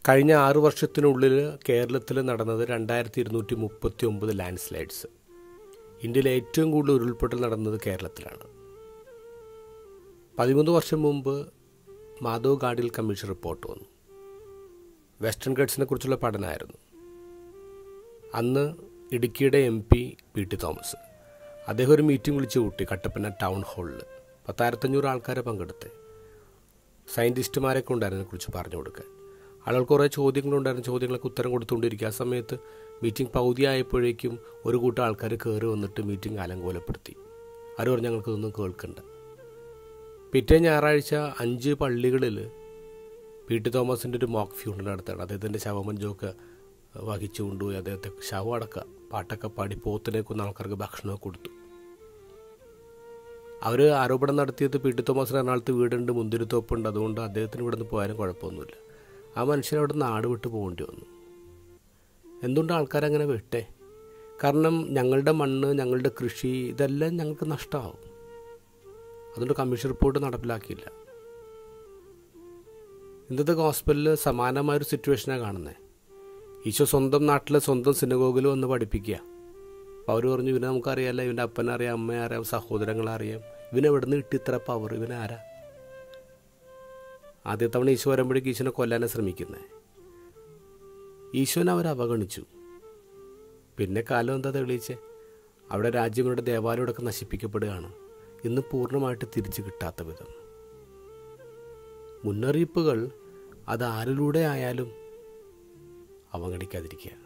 കഴിഞ്ഞ ആറു വർഷത്തിനുള്ളിൽ കേരളത്തിൽ നടന്നത് രണ്ടായിരത്തി ഇരുന്നൂറ്റി മുപ്പത്തി ഒമ്പത് ലാൻഡ് സ്ലൈഡ്സ് ഇന്ത്യയിൽ ഏറ്റവും കൂടുതൽ ഉരുൾപൊട്ടൽ നടന്നത് കേരളത്തിലാണ് പതിമൂന്ന് വർഷം മുമ്പ് മാധവ് ഗാഡിൽ കമ്മീഷൻ റിപ്പോർട്ട് വന്നു വെസ്റ്റേൺ ഗഡ്സിനെ കുറിച്ചുള്ള പഠനമായിരുന്നു അന്ന് ഇടുക്കിയുടെ M P P T Thomas അദ്ദേഹം ഒരു മീറ്റിംഗ് വിളിച്ചു കൂട്ടി കട്ടപ്പന ടൗൺ ഹാളിൽ പത്തായിരത്തഞ്ഞൂറ് ആൾക്കാരെ പങ്കെടുത്ത് സയൻറ്റിസ്റ്റുമാരൊക്കെ ഉണ്ടായിരുന്നു ഇതിനെക്കുറിച്ച് പറഞ്ഞു കൊടുക്കാൻ ആളുകൾ കുറേ ചോദ്യങ്ങളുണ്ടായിരുന്നു ചോദ്യങ്ങൾക്ക് ഉത്തരം കൊടുത്തുകൊണ്ടിരിക്കുക ആ സമയത്ത് മീറ്റിംഗ് പകുതി ആയപ്പോഴേക്കും ഒരു കൂട്ടം ആൾക്കാർ കയറി വന്നിട്ട് മീറ്റിംഗ് അലങ്കോലപ്പെടുത്തി ആരും പറഞ്ഞു ഞങ്ങൾക്കിതൊന്നും കേൾക്കണ്ട പിറ്റേ ഞായറാഴ്ച അഞ്ച് പള്ളികളിൽ പി ടി തോമസിൻ്റെ ഒരു മോക്ക് ഫ്യൂണൽ നടത്തുകയാണ് അദ്ദേഹത്തിൻ്റെ ശവമഞ്ചൊക്കെ വഹിച്ചു കൊണ്ടുപോയി അദ്ദേഹത്തെ ശവം അടക്കുക പാട്ടൊക്കെ പാടി പോത്തിനെ കൊന്ന ആൾക്കാർക്ക് ഭക്ഷണമൊക്കെ കൊടുത്തു അവർ ആരോപണം നടത്തിയത് പി ടി തോമസിന് എറണാകുളത്ത് വീടുണ്ട് മുന്തിരിത്തോപ്പുണ്ട് അതുകൊണ്ട് അദ്ദേഹത്തിന് ഇവിടെ നിന്ന് പോയാലും കുഴപ്പമൊന്നുമില്ല ആ മനുഷ്യൻ അവിടെ നാട് വിട്ട് പോകേണ്ടി വന്നു എന്തുകൊണ്ട് ആൾക്കാരങ്ങനെ വിട്ടേ കാരണം ഞങ്ങളുടെ മണ്ണ് ഞങ്ങളുടെ കൃഷി ഇതെല്ലാം ഞങ്ങൾക്ക് നഷ്ടമാവും അതുകൊണ്ട് കമ്മീഷൻ റിപ്പോർട്ട് നടപ്പിലാക്കിയില്ല ഇന്നത്തെ ഹോസ്പിറ്റലിൽ സമാനമായൊരു സിറ്റുവേഷനാണ് കാണുന്നത് ഈശോ സ്വന്തം നാട്ടിലെ സ്വന്തം സിനഗോഗിൽ വന്ന് പഠിപ്പിക്കുക അപ്പോൾ അവർ പറഞ്ഞു ഇവനെ നമുക്കറിയാമല്ലോ ഇവൻ്റെ അപ്പനെ അറിയാം അമ്മയെ അറിയാം സഹോദരങ്ങളെ അറിയാം ഇവനെ എവിടെ നിന്ന് കിട്ടി ഇത്ര പവർ ഇവനെ ആരാ ആദ്യ തവണ ഈശോ വരുമ്പോഴേക്ക് ഈശോനെ കൊല്ലാനെ ശ്രമിക്കുന്നത് ഈശോനെ അവർ അവഗണിച്ചു പിന്നെ കാലം എന്താ തെളിയിച്ചേ അവിടെ രാജ്യങ്ങളുടെ ദേവാലയമൊക്കെ നശിപ്പിക്കപ്പെടുകയാണ് ഇന്ന് പൂർണ്ണമായിട്ട് തിരിച്ചു കിട്ടാത്ത വിധം മുന്നറിയിപ്പുകൾ അത് ആരിലൂടെ ആയാലും അവഗണിക്കാതിരിക്കുക